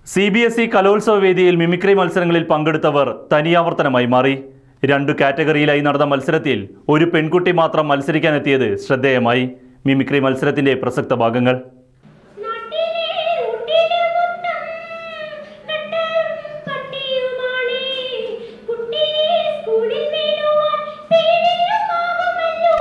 C B S E കലോത്സവ വേദിയിൽ mimicry മത്സരങ്ങളിൽ പങ്കെടുത്തവർ തനിയാവർത്തനമായി മാറി രണ്ടു കാറ്റഗറിയിലായി നടന്ന മത്സരത്തിൽ ഒരു പെൺകുട്ടി മാത്രം മത്സരിക്കാനെത്തിയത് ശ്രദ്ധേയമായി മിമിക്രി മത്സരത്തിന്റെ പ്രസക്ത ഭാഗങ്ങൾ നാട്ടിലെ ഊട്ടിലെ മുത്തം നട്ടലും പട്ടിയുമാണേ കുട്ടിയെ സ്കൂളിൽ വിടുവാൻ പേടിയുമാവുമല്ലോ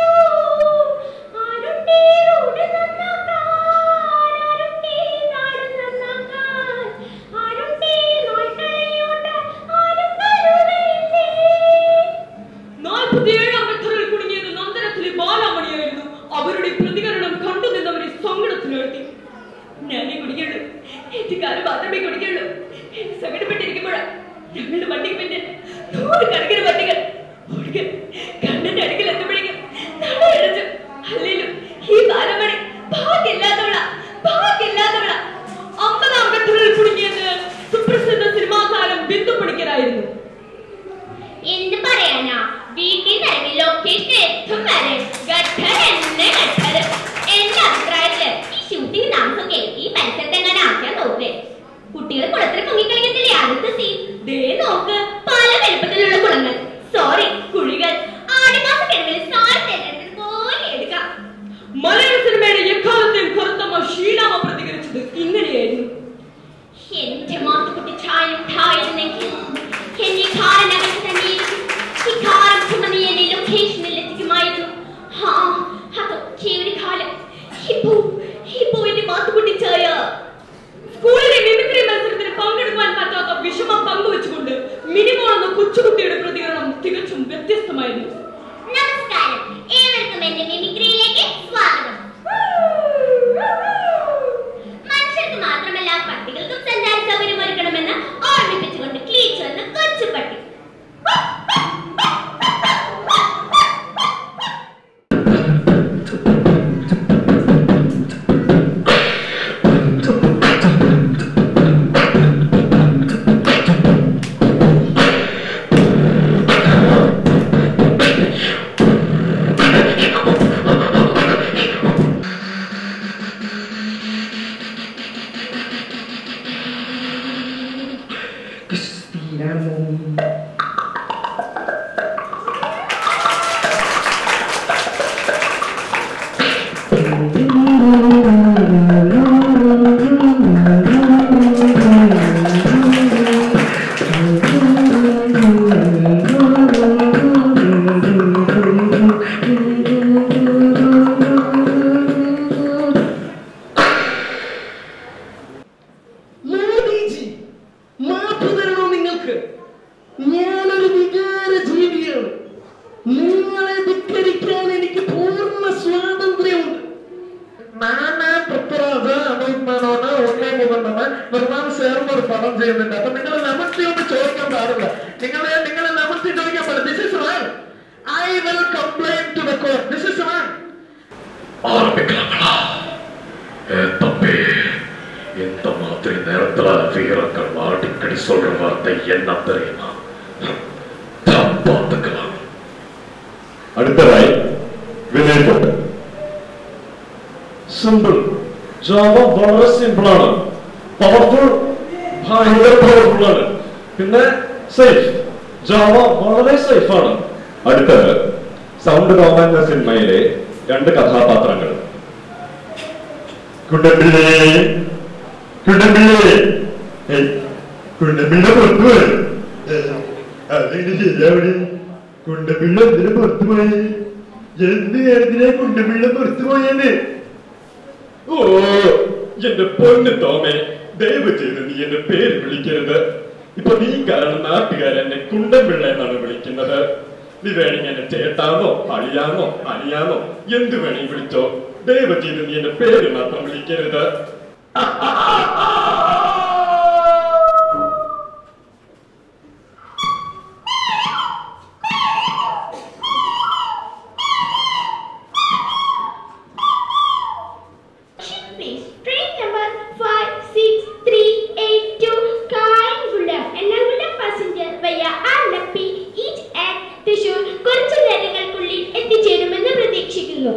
ആരുണ്ടേ റോഡ് നന്നാക്കാൻ ആരുണ്ടേ നാട് നന്നാക്കാൻ ആരുണ്ടേ നായ്ക്കളെയോട്ടാൻ ആരും വരുകയില്ലേ നാൽപ്പത്തിയേഴാം മെത്തറിൽ കുടുങ്ങിയത് നന്ദനത്തിലെ ബാലാമണിയായിരുന്നു അവരുടെ പ്രതികരണം കണ്ടു നിന്നവരെ സങ്കടത്തിലാഴ്ത്തി ഞാനേ കുടിക്കുള്ളൂ എത്തിക്കാലം മാത്രമേ കുടിക്കുള്ളൂ എന്ന് സങ്കടപ്പെട്ടിരിക്കുമ്പോഴാണ് ഞങ്ങളുടെ വണ്ടിക്ക് പിന്നെ നൂറ് കണക്കിന് വണ്ടികൾ ഒടുക്കൽ കണ്ണന്റെ അടുക്കൽ എത്തുമ്പോഴേക്കും നടയടച്ചു അല്ലേലും ഈ ബാലമണി ഭാഗ്യമില്ലാത്തവള ഭാഗ്യമില്ലാത്തവള അമ്പതാം മെത്തറിൽ കുടുങ്ങിയത് സുപ്രസിദ്ധ സിനിമാ താരം ബിന്ദു പണിക്കരായിരുന്നു എന്ത് പറയാനാ വീട്ടിൽ നിന്ന് ലൊക്കേഷൻ എത്തും വരെ ഗട്ടർ എന്നെ ഗട്ടർ എന്റെ അഭിപ്രായത്തില് ഈ ഷൂട്ടിംഗ് താമസമൊക്കെ ഈ പരിസരത്തെങ്ങനെ ആക്കിയാ നോക്കേ കുട്ടികൾ കുളത്തിൽ മുങ്ങിക്കളിക്കത്തില്ലേ അടുത്ത സീൻ ദേ നോക്ക് പല വലുപ്പത്തിലുള്ള കുളങ്ങൾ സോറി കുഴികൾ ആടിമാസ കിഴങ്ങിൽ സാരി തെരഞ്ഞെടുത്തത് പോലെ എടുക്കാം മലയാള സിനിമയുടെ എക്കാലത്തെയും കറുത്തമ്മ ഷീലാമ പ്രതികരിച്ചത് ഇങ്ങനെയായിരുന്നു എന്റെ മാത്തുക്കുട്ടി ചായം ഠായിരുന്നെങ്കിൽ എന്നെ കാറിനകത്ത് തന്നെ ഈ കാറും ചുമന്ന് എന്നെ ലൊക്കേഷനിൽ എത്തിക്കുമായിരുന്നു ഹാ അതൊക്കെ ഒരു കാലം ഇപ്പോ ഇപ്പോ എന്റെ മാത്തുക്കുട്ടി ചായ സ്കൂളിലെ മിമിക്രി മത്സരത്തിന് പങ്കെടുക്കാൻ പറ്റാത്ത വിഷമം പങ്കുവെച്ചുകൊണ്ട് മിനിമോൾ എന്ന കൊച്ചുകുട്ടിയുടെ പ്രതികരണം തികച്ചും വ്യത്യസ്തമായിരുന്നു നമസ്കാരം ഏവർക്കും എന്റെ മിമിക്രിയിലേക്ക് സ്വാഗതം മനുഷ്യർക്ക് മാത്രമല്ല പട്ടികൾക്കും സഞ്ചാര സൗകര്യം ഒരുക്കണമെന്ന് ഓർമ്മിപ്പിച്ചുകൊണ്ട് ക്ലീച്ച് എന്ന കൊച്ചുപട്ടി മോദിജി മാപ്പ് തരണോ നിങ്ങൾക്ക് ഞാനൊരു വികാര ജീവിയാണ് നിങ്ങളെ ധിക്കരിക്കാൻ എനിക്ക് പൂർണ്ണ സ്വാതന്ത്ര്യമുണ്ട് നാനാ പൃഥ്വിരാജ് അമിത് മേനോന് ഉണ്ണി മുകുന്ദന് നിർമ്മാൺ ചേർന്ന് ഒരു പടം ചെയ്യുന്നുണ്ട് അപ്പൊ നിങ്ങൾ നമസ്തി ഒന്ന് ചോദിക്കാൻ പാടില്ല നിങ്ങളെ നിങ്ങളെ നമസ്തി ചോദിക്കാൻ പാടില്ല this is right I will complain to the court this is right ஆரம்பிக்கலாங்களா ஏ தம்பி இந்த மாதிரி நேரத்துல வீரர்கள் அடிக்கடி சொல்ற வார்த்தை என்ன தெரியுமா தான் பார்த்துக்கலாம் അടുത്തതായി വിനയ് സിമ്പിൾ ജാവ വളരെ സിമ്പിൾ ആണ് പവർഫുൾ ഭയങ്കര പവർഫുൾ ആണ് പിന്നെ സേഫ് ജാവ വളരെ സേഫ് ആണ് അടുത്തത് സൗണ്ട് കോമ എന്ന സിനിമയിലെ രണ്ട് കഥാപാത്രങ്ങൾ കുണ്ടമ്പിള്ളേ കുണ്ടമ്പിള്ളേ ഏയ്, കുണ്ടമ്പിള്ള പുറത്തു പോയി അതെങ്ങനെ ശരിയാവിടെ കുണ്ടമ്പിള്ള എന്തിനു പുറത്തു പോയി എന്ത് കാര്യത്തിനാ കുണ്ടമ്പിള്ള പുറത്തു പോയത് ഓ എന്റെ പൊന്ന് തോമേ ദയവ് ചെയ്ത് നീ എന്റെ പേര് വിളിക്കരുത് ഇപ്പൊ നീ കാരണം നാട്ടുകാരെന്നെ കുണ്ടൻപിള്ള എന്നാണ് വിളിക്കുന്നത് നീ വേണമെങ്കിൽ എന്നെ ചേട്ടാന്നോ അളിയാന്നോ അനിയാന്നോ എന്ത് വേണമെങ്കിൽ വിളിച്ചോ ദയവ് ചെയ്ത് നീ എന്റെ പേര് മാത്രം വിളിക്കരുത് Please, train number 56382 Kayangulam, Ernakulam passenger via Alapi, each at Thrissur കുറച്ചു നേരങ്ങൾക്കുള്ളിൽ എത്തിച്ചേരുമെന്ന് പ്രതീക്ഷിക്കുന്നു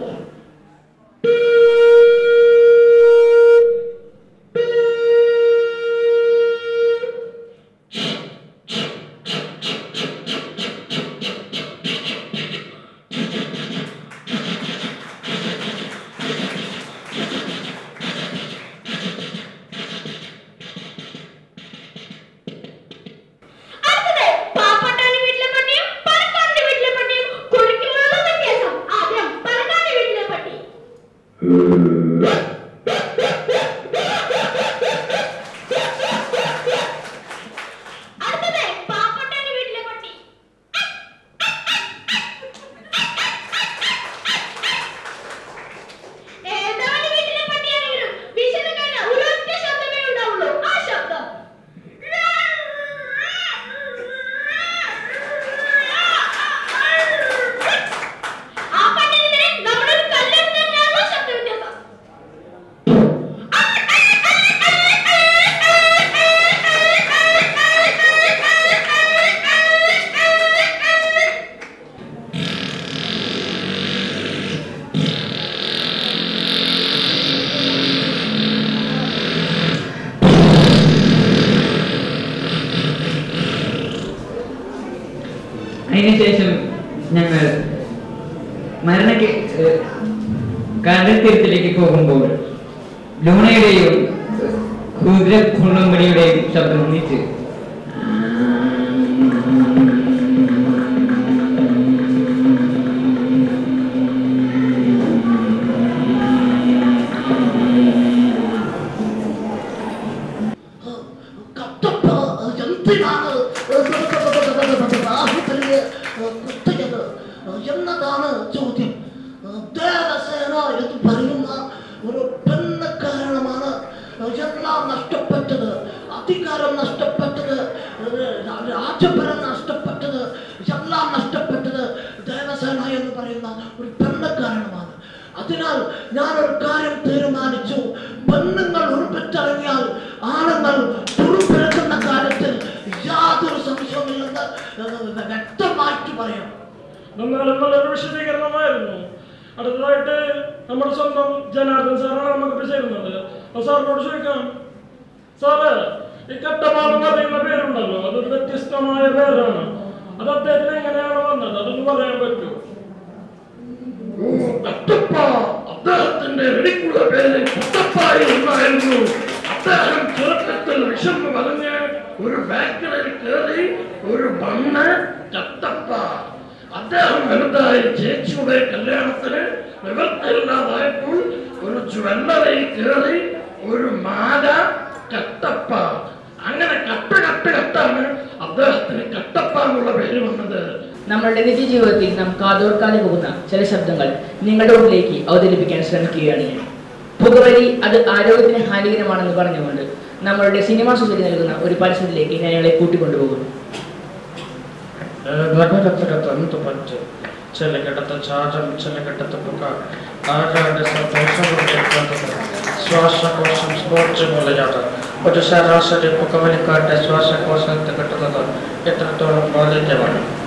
അതിനുശേഷം ഞങ്ങൾ മരണക്ക് കടൽ തീരത്തിലേക്ക് പോകുമ്പോൾ ലൂണയുടെയും കുതിര കുണ്ണുമ്പടിയുടെയും ശബ്ദം ഒന്നിച്ച് കട്ടപ്പ എന്തിനാണ് രാഹുലിന് കുത്തിയത് എന്നതാണ് ചോദ്യം ദേവസേന എന്ന് പറയുന്ന ഒരു പെണ്ണ കാരണമാണ് എല്ലാം നഷ്ടപ്പെട്ടത് അധികാരം നഷ്ടപ്പെട്ടത് രാജഭരണം നഷ്ടപ്പെട്ടത് എല്ലാം നഷ്ടപ്പെട്ടത് ദേവസേന എന്ന് പറയുന്ന ഒരു പെണ്ണ കാരണമാണ് അതിനാൽ ഞാൻ ഒരു കാര്യം തീരുമാനിച്ചു പെണ്ണുങ്ങൾ ഉറുപ്പിട്ടിറങ്ങിയാൽ ആണുങ്ങൾ തുറുപ്പിറക്കുന്ന കാര്യത്തിൽ യാതൊരു സംശയവുമില്ലെന്ന് ഏഹ്, വ്യക്തമായിട്ട് പറയാം എന്നാലും നല്ലൊരു വിശദീകരണമായിരുന്നു അടുത്തതായിട്ട് നമ്മുടെ സ്വന്തം ജനാർദ്ദൻ സാറാണ് നമുക്ക് ചേരുന്നത് അപ്പൊ സാറിനോട് ചോദിക്കാം സാറ് ഈ കട്ടപ്പാട് എന്ന് പറയുന്ന പേരുണ്ടല്ലോ അതൊരു വ്യത്യസ്തമായ പേരാണ് അത് അദ്ദേഹത്തിന് എങ്ങനെയാണ് വന്നത് അതൊന്ന് പറയാൻ പറ്റുമോ കട്ടപ്പ അദ്ദേഹത്തിന്റെ വെടിക്കുള്ള പേര് കുട്ടപ്പായി എന്നായിരുന്നു അദ്ദേഹം ചെറുപ്പത്തിൽ വിശന്ന് പറഞ്ഞ് ഒരു ഫാക്ടറിയിൽ കയറി ഒരു മണ്ണ് കട്ടപ്പ അദ്ദേഹം വലുതായി ചേച്ചിയുടെ കല്യാണത്തിന് നിവൃത്തിയില്ലാതായപ്പോൾ ഒരു ജ്വല്ലറിയിൽ കയറി ഒരു മാല കട്ടപ്പ അങ്ങനെ കട്ട കട്ട കട്ടാണ് അദ്ദേഹത്തിന് കട്ടപ്പ എന്നുള്ള പേര് വന്നത് നമ്മളുടെ നിത്യജീവിതത്തിൽ നാം കാതോർക്കാതെ പോകുന്ന ചില ശബ്ദങ്ങൾ നിങ്ങളുടെ ഉള്ളിലേക്ക് അവതരിപ്പിക്കാൻ ശ്രമിക്കുകയാണ് ഞാൻ പുകവലി അത് ആരോഗ്യത്തിന് ഹാനികരമാണെന്ന് പറഞ്ഞുകൊണ്ട് നമ്മളുടെ സിനിമാ സൊസൈറ്റി നൽകുന്ന ഒരു പരസ്യത്തിലേക്ക് ഞാൻ ഞങ്ങളെ കൂട്ടിക്കൊണ്ടുപോകുന്നു നഗരത്തിനകത്ത് പറ്റ് ചിലക്കിടത്ത് ചാരം ചിലക്കിടത്ത് പുക ആരാന്റെ സന്തോഷം ശ്വാസകോശം സ്പോർട്സ് പോലെയാണ് ഒരു ശരാശരി പുകവലിക്കാരുടെ ശ്വാസകോശത്തെ കിട്ടുന്നത് എത്രത്തോളം ബാധിത്യമാണ്